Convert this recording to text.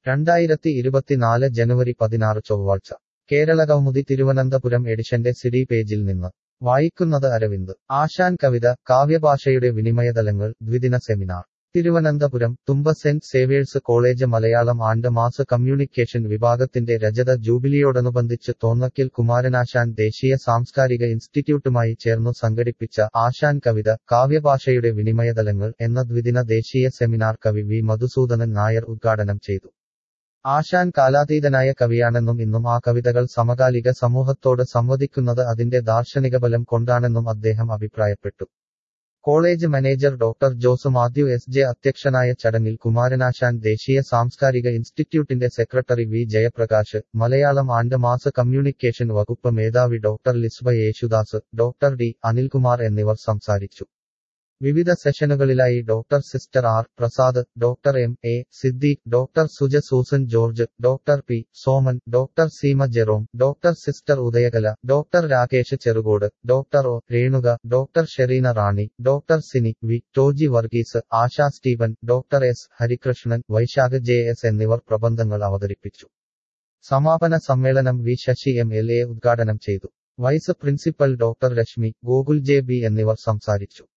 രണ്ടായിരത്തി ഇരുപത്തിനാല് ജനുവരി പതിനാറ് ചൊവ്വാഴ്ച കേരള കൗമുദി തിരുവനന്തപുരം എഡിഷന്റെ സിഡി പേജിൽ നിന്ന് വായിക്കുന്നത് അരവിന്ദ് ആശാൻ കവിത കാവ്യഭാഷയുടെ വിനിമയതലങ്ങൾ ദ്വിദിന seminar Thiruvananthapuram Thumba Saint Xavier's college Malayalam and mass communication വിഭാഗത്തിന്റെ രജത ജൂബിലിയോടനുബന്ധിച്ച് തോന്നക്കിൽ കുമാരനാശാൻ ദേശീയ സാംസ്കാരിക ഇൻസ്റ്റിറ്റ്യൂട്ടുമായി ചേർന്നു സംഘടിപ്പിച്ച ആശാൻ കവിത കാവ്യഭാഷയുടെ വിനിമയതലങ്ങൾ എന്ന ദ്വിദിന ദേശീയ സെമിനാർ കവി വി മധുസൂദനൻ നായർ ഉദ്ഘാടനം ചെയ്തു ആശാൻ കാലാതീതനായ കവിയാണെന്നും ഇന്നും ആ കവിതകൾ സമകാലിക സമൂഹത്തോട് സംവദിക്കുന്നത് അതിന്റെ ദാർശനികബലം കൊണ്ടാണെന്നും അദ്ദേഹം അഭിപ്രായപ്പെട്ടു college manager doctor Jose Mathew S J അധ്യക്ഷനായ ചടങ്ങിൽ കുമാരനാശാൻ ദേശീയ സാംസ്കാരിക ഇൻസ്റ്റിറ്റ്യൂട്ടിന്റെ secretary V Jayaprakash Malayalam and mass communication വകുപ്പ് മേധാവി doctor Lisba Yesudas doctor D Anilkumar എന്നിവർ സംസാരിച്ചു വിവിധ സെഷനുകളിലായി doctor sister R Prasad doctor M A Siddique doctor Suja Susan George doctor P Soman doctor Seema Jerome doctor sister Udayakala doctor Rakesh Cherukode doctor O Renuka doctor Shereena Rani doctor Sini V ടോജി Varghese Asha Steven doctor S Harikrishnan Vaisakh J S എന്നിവർ പ്രബന്ധങ്ങൾ അവതരിപ്പിച്ചു സമാപന സമ്മേളനം V Sasi M L A ഉദ്ഘാടനം ചെയ്തു vice principal doctor Reshmi Gokul J B എന്നിവർ സംസാരിച്ചു